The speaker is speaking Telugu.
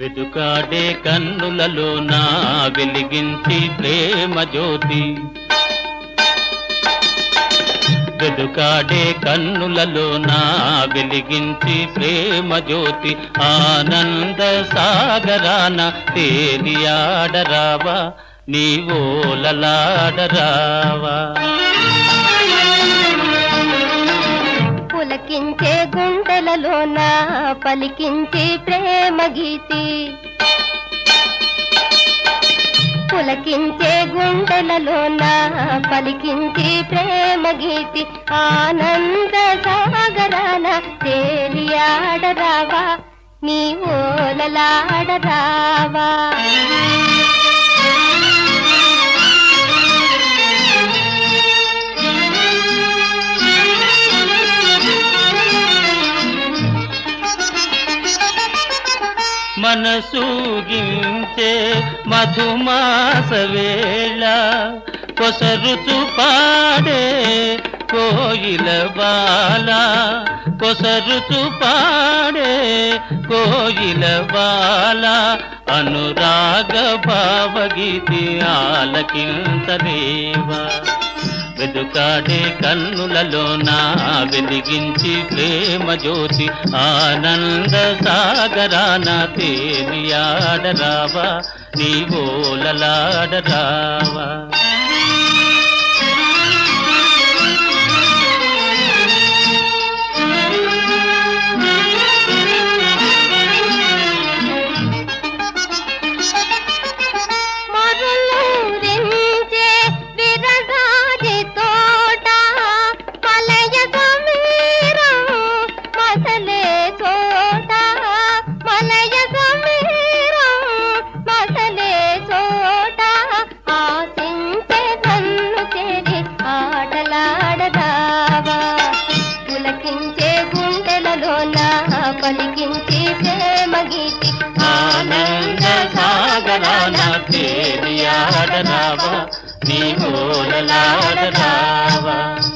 వెతుకాడే కన్నులలో నా వెలిగించి ప్రేమ జ్యోతి వెతుకాడే కన్నులలో నా వెలిగించి ప్రేమ జ్యోతి ఆనంద సాగరాన తేలియాడరావా నీ ఓలలాడరావా పులకించే గుండెలలోన పలికించే ప్రేమ గీతి పులకించే గుండెలలోన పలికించే ప్రేమ గీతి ఆనంద సాగరాన తేలియాడరావా నీ ఓలలాడరావా మనసూగించే మధుమాస వేళ కొసరుచు పాడే కోయిల బాల కొసరుచు పాడే కోయిల బాల అనురాగ భావగీతి ఆలకించలేవా వెతుకాడే కన్నులలో నా వెలిగించి ప్రేమ జ్యోతి ఆనంద సాగరాన తేలియాడరావా నీ ఓలలాడరావా మరులూరించే విరగాజి తోట మలయ సమీరం మసలే చోట మలయ సమీరం మసలే చోట ఆశించే కన్ను చేరి ఆటలాడదావా పులకించే గుండెలలోన పలికించే ప్రేమ గీతి ఆనంద సాగరాన తేలియాడరావా నీ ఓలలాడరావా